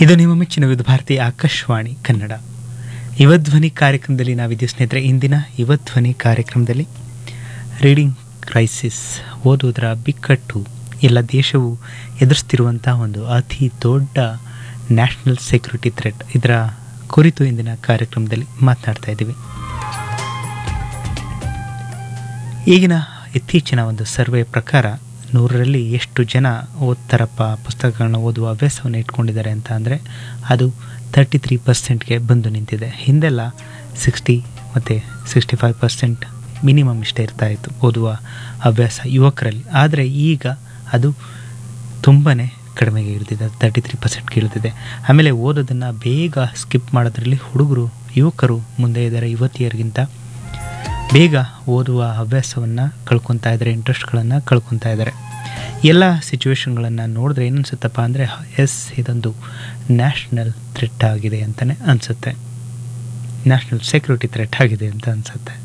ಇದು ನಿಮ್ಮ ಮೆಚ್ಚಿನ ವಿವಿಧ ಭಾರತಿ ಆಕಾಶವಾಣಿ ಕನ್ನಡ ಯುವಧ್ವನಿ ಕಾರ್ಯಕ್ರಮದಲ್ಲಿ ನಾವಿದ್ದೀವಿ ಸ್ನೇಹಿತರೆ ಇಂದಿನ ಯುವಧ್ವನಿ ಕಾರ್ಯಕ್ರಮದಲ್ಲಿ ರೀಡಿಂಗ್ ಕ್ರೈಸಿಸ್ ಓದುವುದರ ಬಿಕ್ಕಟ್ಟು ಎಲ್ಲ ದೇಶವು ಎದುರಿಸ್ತಿರುವಂಥ ಒಂದು ಅತಿ ದೊಡ್ಡ ನ್ಯಾಷನಲ್ ಸೆಕ್ಯೂರಿಟಿ ಥ್ರೆಟ್ ಇದರ ಕುರಿತು ಇಂದಿನ ಕಾರ್ಯಕ್ರಮದಲ್ಲಿ ಮಾತನಾಡ್ತಾ ಇದ್ದೀವಿ ಈಗಿನ ಇತ್ತೀಚಿನ ಒಂದು ಸರ್ವೆ ಪ್ರಕಾರ ನೂರರಲ್ಲಿ ಎಷ್ಟು ಜನ ಓದ್ತಾರಪ್ಪ ಪುಸ್ತಕಗಳನ್ನ ಓದುವ ಅಭ್ಯಾಸವನ್ನು ಇಟ್ಕೊಂಡಿದ್ದಾರೆ ಅಂತ ಅಂದರೆ ಅದು ತರ್ಟಿ ತ್ರೀ ಪರ್ಸೆಂಟ್ಗೆ ಬಂದು ನಿಂತಿದೆ ಹಿಂದೆಲ್ಲ ಸಿಕ್ಸ್ಟಿ ಮತ್ತು ಸಿಕ್ಸ್ಟಿ ಫೈವ್ ಪರ್ಸೆಂಟ್ ಮಿನಿಮಮ್ ಇಷ್ಟೇ ಇರ್ತಾ ಇತ್ತು ಓದುವ ಅಭ್ಯಾಸ ಯುವಕರಲ್ಲಿ ಆದರೆ ಈಗ ಅದು ತುಂಬಾ ಕಡಿಮೆಗೆ ಇಳಿದಿದೆ ತರ್ಟಿ ತ್ರೀ ಪರ್ಸೆಂಟ್ಗೆ ಇಳಿದಿದೆ ಆಮೇಲೆ ಓದೋದನ್ನು ಬೇಗ ಸ್ಕಿಪ್ ಮಾಡೋದ್ರಲ್ಲಿ ಹುಡುಗರು ಯುವಕರು ಮುಂದೆ ಇದ್ದಾರೆ ಯುವತಿಯರಿಗಿಂತ ಬೇಗ ಓದುವ ಹವ್ಯಾಸವನ್ನು ಕಳ್ಕೊತಾ ಇದ್ದಾರೆ ಇಂಟ್ರೆಸ್ಟ್ಗಳನ್ನು ಕಳ್ಕೊತಾ ಇದ್ದಾರೆ ಎಲ್ಲ ಸಿಚುವೇಶನ್ಗಳನ್ನು ನೋಡಿದ್ರೆ ಏನು ಅನಿಸುತ್ತಪ್ಪ ಅಂದರೆ ಎಸ್ ಇದೊಂದು ನ್ಯಾಷನಲ್ ಥ್ರೆಟ್ ಆಗಿದೆ ಅಂತಲೇ ಅನಿಸುತ್ತೆ ನ್ಯಾಷನಲ್ ಸೆಕ್ಯೂರಿಟಿ ಥ್ರೆಟ್ ಆಗಿದೆ ಅಂತ ಅನಿಸುತ್ತೆ